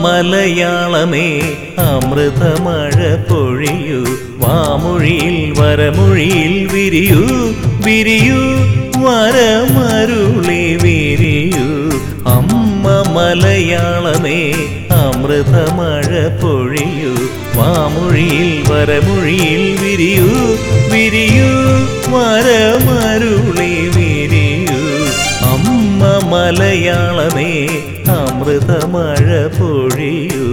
മലയാളമേ അമൃതമഴ പൊഴിയൂ വാമൊഴിയിൽ വരമൊഴിയിൽ വിരിയൂ വിരിയൂ വരമരുളി വിരിയൂ അമ്മ മലയാളമേ അമൃതമഴ പൊഴിയൂ വാമൊഴിയിൽ വരമൊഴിയിൽ വിരിയൂ വിരിയൂ വരമരുളി വിരിയൂ അമ്മ മലയാളമേ അമൃതമഴ പൊഴിയൂ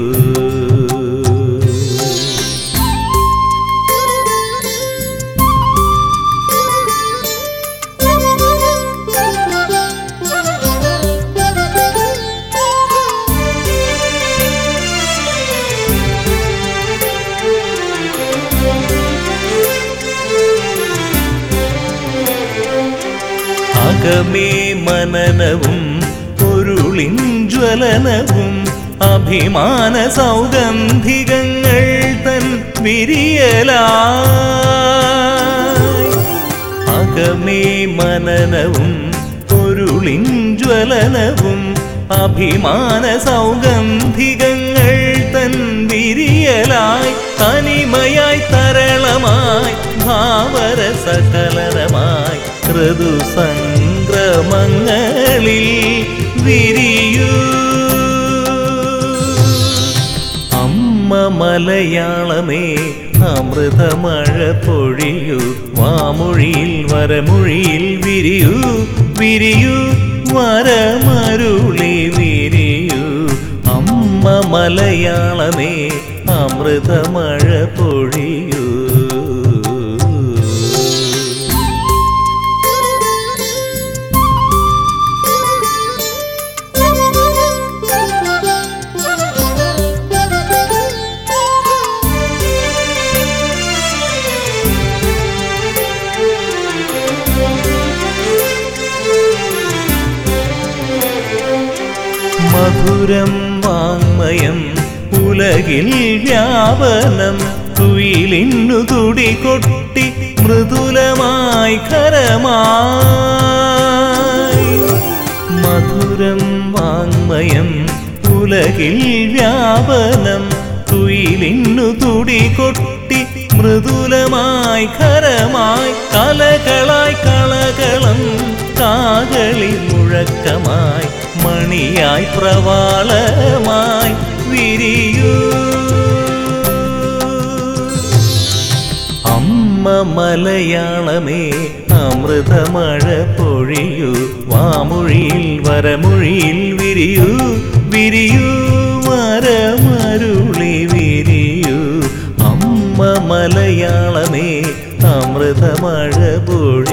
അകമേ മനനവും പൊരുളിൻ ജ്വലനവും അഭിമാന സൗഗന്ധികങ്ങൾ തൻ വിരിയലായി അകമേ മനനവും പൊരുളിൻ ജ്വലനവും അഭിമാന സൗഗന്ധികങ്ങൾ തൻ വിരിയലായി തനിമയായി തരളമായി ഭാവരസകലനമായി ഋതുസംക്രമങ്ങളിൽ വിരിയൂ അമ്മ മലയാളമേ അമൃതമഴ പൊഴിയൂ വാമൊഴിയിൽ വരമൊഴിയിൽ വിരിയൂ വിരിയൂ വരമരുളി വിരിയൂ അമ്മ മലയാളമേ അമൃതമഴ പൊഴിയൂ മധുരം വാങ്മയം ഉലകിൽ വ്യാപനം കുയിലിന്നു തുടി കൊട്ടി മൃദുലമായി കരമായി മധുരം വാങ്മയം ഉലകിൽ വ്യാപനം കുയിലിന്നു തുടി കൊട്ടി മൃദുലമായി കരമായി കലകളായി കളകളം കാകളി മുഴക്കമായി മണിയായി പ്രവാളമായി വിരിയൂ അമ്മ മലയാളമേ അമൃതമഴ പൊഴിയൂ വാമൊഴിയിൽ വരമൊഴിയിൽ വിരിയൂ വിരിയൂ വരമരുളി വിരിയൂ അമ്മ മലയാളമേ അമൃതമഴ പൊഴിയൂ